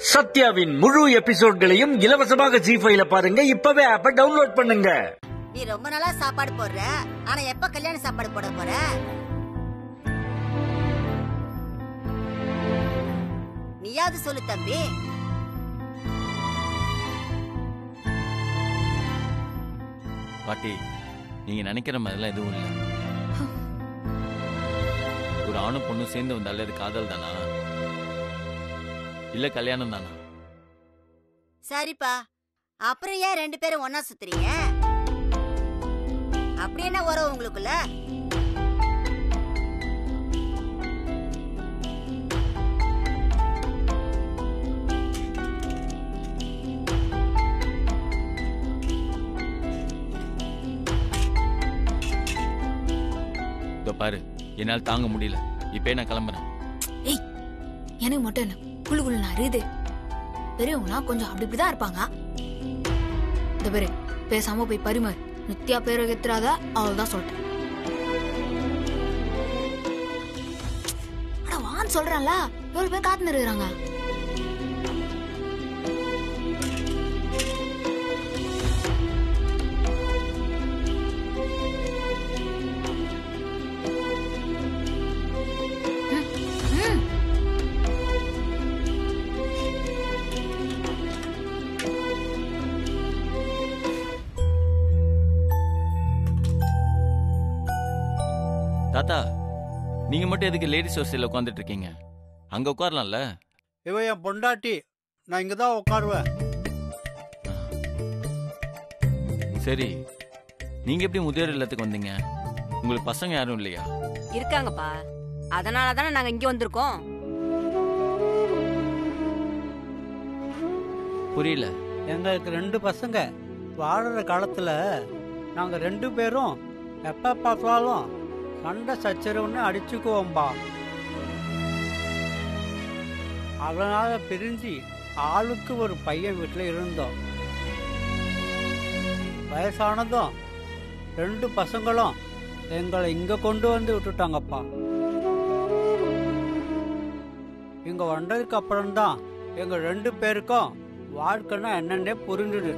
சத்யாவின் முழு எபிசோட்களையும் இலவசமாக ஜி ஃபைல பாருங்க இப்பவே ஆப்ப டவுன்லோட் பண்ணுங்க நீ ரொம்ப நாளா சாப்பாடு போடுற ஆனா எப்ப கல்யாண சாப்பாடு போட போற நீயாவது சொல்லு தம்பி பாட்டி நீங்க நினைக்கிற மாதிரிலாம் எதுவும் இல்லை ஒரு ஆணும் பொண்ணும் சேர்ந்து வந்தாலே அது காதல் தானா இல்ல கல்யாணம் தானா சரிப்பா அப்புறம் ஏன் ரெண்டு பேரும் ஒன்னா சுத்துறீங்க அப்படி என்ன உறவு உங்களுக்குள்ள இதோ பாரு என்னால் தாங்க முடியல இப்பே நான் கிளம்புறேன் ஏய் எனக்கு மட்டும் என்ன குழு குழு நறுது பெரியவங்கன்னா கொஞ்சம் அப்படி இப்படிதான் இருப்பாங்க இந்த பேரு பேசாம போய் பரிமாறு நித்யா பேரை கெத்துறாத அவள்தான் சொல்லிட்டேன் அட வான்னு சொல்றேன்ல எவ்வளவு பேர் காத்து நிறுகிறாங்க தாத்தா நீங்க மட்டும் எதுக்கு லேடிஸ் ஹோஸ்டல்ல உட்காந்துட்டு இருக்கீங்க அங்க உட்காரலாம்ல இவ என் பொண்டாட்டி நான் இங்க தான் உட்காருவேன் சரி நீங்க எப்படி முதியோர் இல்லத்துக்கு வந்தீங்க உங்களுக்கு பசங்க யாரும் இல்லையா இருக்காங்கப்பா அதனால தானே நாங்க இங்க வந்திருக்கோம் புரியல எங்களுக்கு ரெண்டு பசங்க வாழற காலத்துல நாங்க ரெண்டு பேரும் எப்ப பார்த்தாலும் சண்டை சச்சரவுன்னு அடிச்சுக்குவோம்பா அதனால பிரிஞ்சு ஆளுக்கு ஒரு பையன் வீட்டில் இருந்தோம் வயசானதும் ரெண்டு பசங்களும் எங்களை இங்க கொண்டு வந்து விட்டுட்டாங்கப்பா இங்க வந்ததுக்கு அப்புறம்தான் எங்க ரெண்டு பேருக்கும் வாழ்க்கைன்னா என்னன்னே புரிஞ்சுது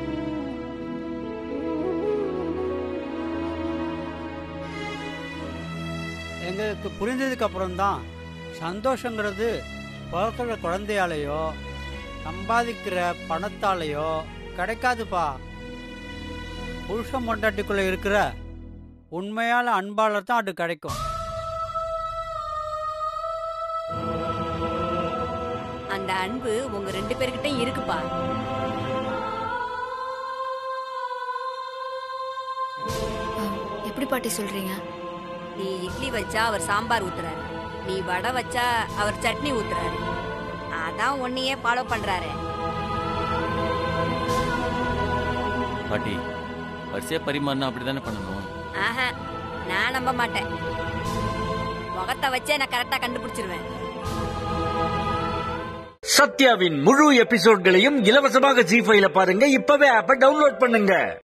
எங்களுக்கு புரிஞ்சதுக்கு அப்புறம்தான் சந்தோஷங்கிறது பிறக்கிற குழந்தையாலேயோ சம்பாதிக்கிற பணத்தாலேயோ கிடைக்காதுப்பா புருஷன் பொண்டாட்டிக்குள்ள இருக்கிற உண்மையான அன்பால தான் அது கிடைக்கும் அந்த அன்பு உங்க ரெண்டு பேர்கிட்டயும் இருக்குப்பா அஹ், எப்படி பாட்டி சொல்றீங்க நீ இட்லி வச்சா அவர் சாம்பார் ஊத்துறாரு நீ வடை வச்சா அவர் சட்னி ஊத்துறாரு அதான் உன்னையே ஃபாலோ பண்றாரு பாட்டி வரிசையா பரிமாறினா அப்படிதானே பண்ணணும் ஆஹா நான் நம்ப மாட்டேன் முகத்தை வச்சே நான் கரெக்டா கண்டுபிடிச்சிருவேன் சத்யாவின் முழு எபிசோட்களையும் இலவசமாக ஜி ஃபைல பாருங்க இப்பவே ஆப்ப டவுன்லோட் பண்ணுங்க